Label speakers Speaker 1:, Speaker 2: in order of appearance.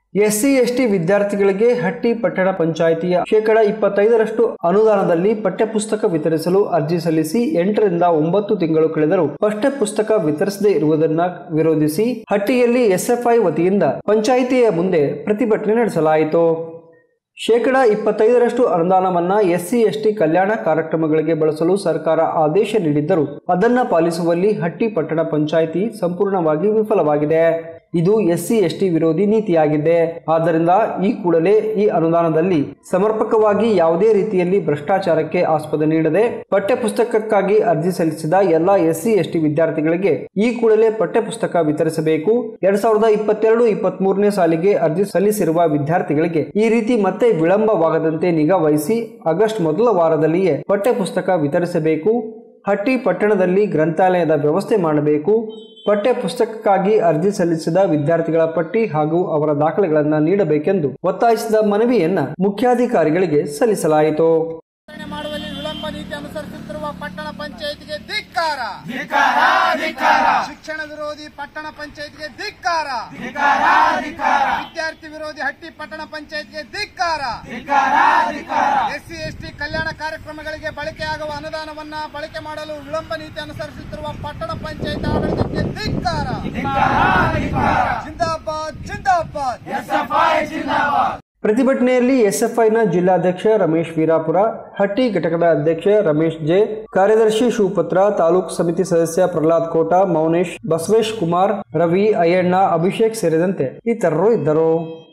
Speaker 1: SC ST ವಿದ್ಯಾರ್ಥಿಗಳಿಗೆ ಹಟ್ಟಿ ಪಟ್ಟಣ ಪಂಚಾಯಿತಿಯ ಶೇಕಡ ಇಪ್ಪತ್ತೈದರಷ್ಟು ಅನುದಾನದಲ್ಲಿ ಪಠ್ಯಪುಸ್ತಕ ವಿತರಿಸಲು ಅರ್ಜಿ ಸಲ್ಲಿಸಿ ಎಂಟರಿಂದ ಒಂಬತ್ತು ತಿಂಗಳು ಕಳೆದರೂ ಪಠ್ಯಪುಸ್ತಕ ವಿತರಿಸದೇ ಇರುವುದನ್ನ ವಿರೋಧಿಸಿ ಹಟ್ಟಿಯಲ್ಲಿ ಎಸ್ಎಫ್ಐ ವತಿಯಿಂದ ಪಂಚಾಯಿತಿಯ ಮುಂದೆ ಪ್ರತಿಭಟನೆ ನಡೆಸಲಾಯಿತು ಶೇಕಡ ಇಪ್ಪತ್ತೈದರಷ್ಟು ಅನುದಾನವನ್ನ ಎಸ್ಸಿ ಎಸ್ಟಿ ಕಲ್ಯಾಣ ಕಾರ್ಯಕ್ರಮಗಳಿಗೆ ಬಳಸಲು ಸರ್ಕಾರ ಆದೇಶ ನೀಡಿದ್ದರೂ ಅದನ್ನ ಪಾಲಿಸುವಲ್ಲಿ ಹಟ್ಟಿ ಪಟ್ಟಣ ಪಂಚಾಯಿತಿ ಸಂಪೂರ್ಣವಾಗಿ ವಿಫಲವಾಗಿದೆ ಇದು ಎಸ್ಸಿ ಎಸ್ಟಿ ವಿರೋಧಿ ನೀತಿಯಾಗಿದೆ ಆದ್ದರಿಂದ ಈ ಕೂಡಲೇ ಈ ಅನುದಾನದಲ್ಲಿ ಸಮರ್ಪಕವಾಗಿ ಯಾವುದೇ ರೀತಿಯಲ್ಲಿ ಭ್ರಷ್ಟಾಚಾರಕ್ಕೆ ಆಸ್ಪದ ನೀಡದೆ ಪಠ್ಯಪುಸ್ತಕಕ್ಕಾಗಿ ಅರ್ಜಿ ಸಲ್ಲಿಸಿದ ಎಲ್ಲ ಎಸ್ಸಿ ಎಸ್ಟಿ ವಿದ್ಯಾರ್ಥಿಗಳಿಗೆ ಈ ಕೂಡಲೇ ಪಠ್ಯಪುಸ್ತಕ ವಿತರಿಸಬೇಕು ಎರಡ್ ಸಾವಿರದ ಇಪ್ಪತ್ತೆರಡು ಇಪ್ಪತ್ತ್ ಮೂರನೇ ಸಾಲಿಗೆ ಅರ್ಜಿ ಸಲ್ಲಿಸಿರುವ ವಿದ್ಯಾರ್ಥಿಗಳಿಗೆ ಈ ರೀತಿ ಮತ್ತೆ ವಿಳಂಬವಾಗದಂತೆ ನಿಗಾ ವಹಿಸಿ ಆಗಸ್ಟ್ ಮೊದಲ ವಾರದಲ್ಲಿಯೇ ಪಠ್ಯಪುಸ್ತಕ ವಿತರಿಸಬೇಕು ಹಟ್ಟಿ ಪಟ್ಟಣದಲ್ಲಿ ಗ್ರಂಥಾಲಯದ ವ್ಯವಸ್ಥೆ ಮಾಡಬೇಕು ಪಠ್ಯ ಪುಸ್ತಕಕ್ಕಾಗಿ ಅರ್ಜಿ ಸಲ್ಲಿಸಿದ ವಿದ್ಯಾರ್ಥಿಗಳ ಪಟ್ಟಿ ಹಾಗೂ ಅವರ ದಾಖಲೆಗಳನ್ನು ನೀಡಬೇಕೆಂದು ಒತ್ತಾಯಿಸಿದ ಮನವಿಯನ್ನ ಮುಖ್ಯಾಧಿಕಾರಿಗಳಿಗೆ ಸಲ್ಲಿಸಲಾಯಿತು
Speaker 2: ವಿತರಣೆ ಮಾಡುವಲ್ಲಿ ವಿಳಂಬ ನೀತಿ ಅನುಸರಿಸುತ್ತಿರುವ ಪಟ್ಟಣ ಪಂಚಾಯತಿಗೆ ಧಿಕ್ಕಾರ ಶಿಕ್ಷಣ ವಿರೋಧಿ ಪಟ್ಟಣ ಪಂಚಾಯತಿಗೆ ಧಿಕ್ಕಾರ ವಿದ್ಯಾರ್ಥಿ ವಿರೋಧಿ ಹಟ್ಟಿ ಪಟ್ಟಣ ಪಂಚಾಯತ್ಗೆ ಧಿಕ್ಕಾರ ಎಸ್ಸಿ ಎಸ್ಟಿ ಕಲ್ಯಾಣ ಕಾರ್ಯಕ್ರಮಗಳಿಗೆ ಬಳಕೆಯಾಗುವ ಅನುದಾನವನ್ನ ಬಳಕೆ ಮಾಡಲು ವಿಳಂಬ ನೀತಿ ಅನುಸರಿಸುತ್ತಿರುವ ಪಟ್ಟಣ ಪಂಚಾಯತ್ ಆಡಳಿತಕ್ಕೆ ಧಿಕ್ಕಾರ ಜಿಂದಾಬಾದ್ ಜಿಂದಾಬಾದ್
Speaker 1: ಪ್ರತಿಭಟನೆಯಲ್ಲಿ ಎಸ್ಎಫ್ಐನ ಜಿಲ್ಲಾಧ್ಯಕ್ಷ ರಮೇಶ್ ವೀರಾಪುರ ಹಟ್ಟಿ ಘಟಕದ ಅಧ್ಯಕ್ಷ ರಮೇಶ್ ಜೆ ಕಾರ್ಯದರ್ಶಿ ಶಿವಪತ್ರ ತಾಲೂಕು ಸಮಿತಿ ಸದಸ್ಯ ಪ್ರಹ್ಲಾದ್ ಕೋಟ ಮೌನೇಶ್ ಬಸವೇಶ್ ಕುಮಾರ್ ರವಿ ಅಯ್ಯಣ್ಣ ಅಭಿಷೇಕ್ ಸೇರಿದಂತೆ ಇತರರು ಇದ್ದರು